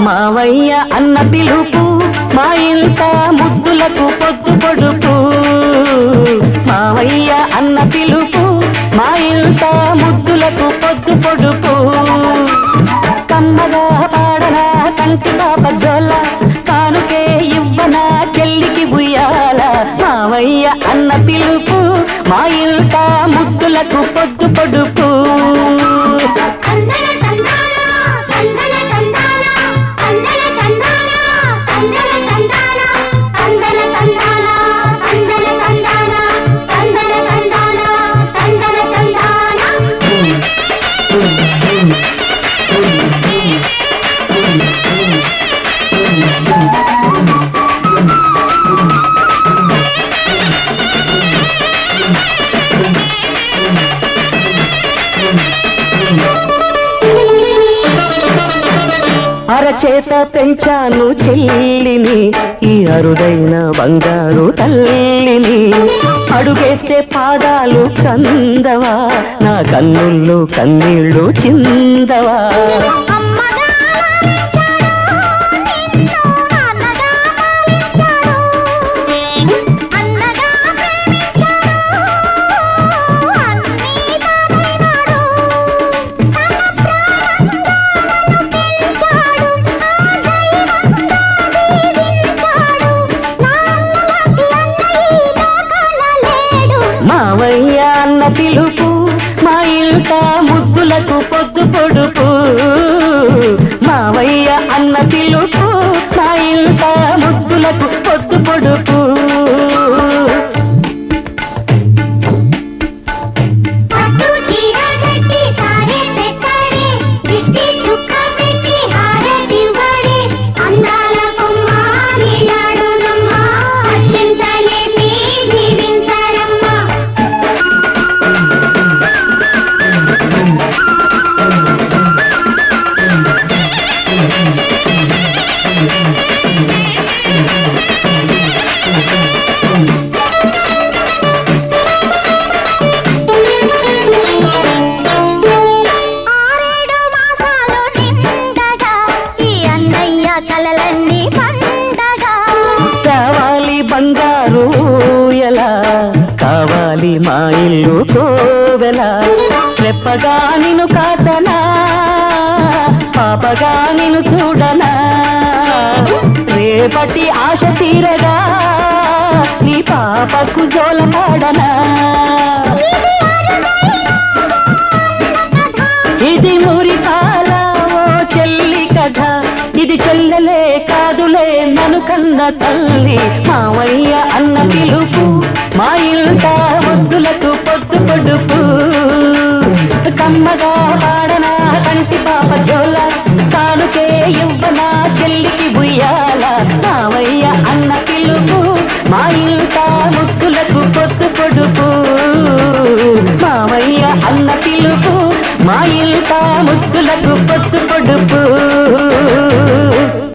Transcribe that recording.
మావయ్య అన్న పిలుపు మా ఇంట ముద్దులకు పొద్దు పొడుపు మావయ్య అన్న పిలుపు మా ఇంట ముద్దులకు పొద్దు పొడుపు కమ్మగా పాడనా కంటి పాప జోల కానుకే ఇవ్వనా చెల్లికి ఉయ్యాల మావయ్య అన్న పిలుపు మా ఇంట ముద్దులకు పొద్దు పొడుపు అందన తందాన అందన తందాన అందన తందాన అందన తందాన అందన తందాన అందన తందాన అందన తందాన అందన తందాన అరచేత పెంచాను చెల్లిని ఈ అరుదైన బంగారు తల్లిని అడుగేస్తే పాదాలు కందవా నా కన్నుల్లో కన్నీళ్ళు చిందవా అమ్మగా నిన్ను నాన్నగా అన్నగా అన్నీ తానైనాడు తన ప్రాణంగా మావయ్య అన్న పిలుపు మా ఇంట ముద్దులకు పొద్దు పొడుపు మావయ్య అన్న పిలుపు మా ఇంట ముద్దులకు పొద్దు పొడుపు పట్టు చీర కట్టి సారే పెట్టాడే దిష్టి చుక్క పెట్టి హారతివ్వడే అందాల కొమ్మ నీలాడునమ్మ అక్షింతలేసి దీవించారమ్మా ఆరేడు మాసాలు నిండగా ఈ అన్నయ్య కలలన్నీ పండగా కావాలి బంగారు ఎలా కావాలి మా ఇల్లు కోవెల రెప్పగా నిన్ను కాచనా పాపగా నిన్ను చూడనా రేపటి ఆశ తీరగా నీ పాపకు జోలపాడనా ఇది మురిపాల ఓ చెల్లి కథ ఇది చెల్లెలే కాదులే నన్ను కన్న తల్లి మావయ్య అన్న పిలుపు మా ఇంట వద్దులకు పొద్దు పొడుపు కమ్మగా పాడనా కంటి పాప జోల చాలుకే ఇవ్వనా చెల్లికి బుయ్యాల మావయ్య అన్న పిలుపు మా ఇంట ముద్దులకు పొద్దు పొడుపు మావయ్య అన్న పిలుపు మా ఇంట ముద్దులకు పొద్దు పొడుపు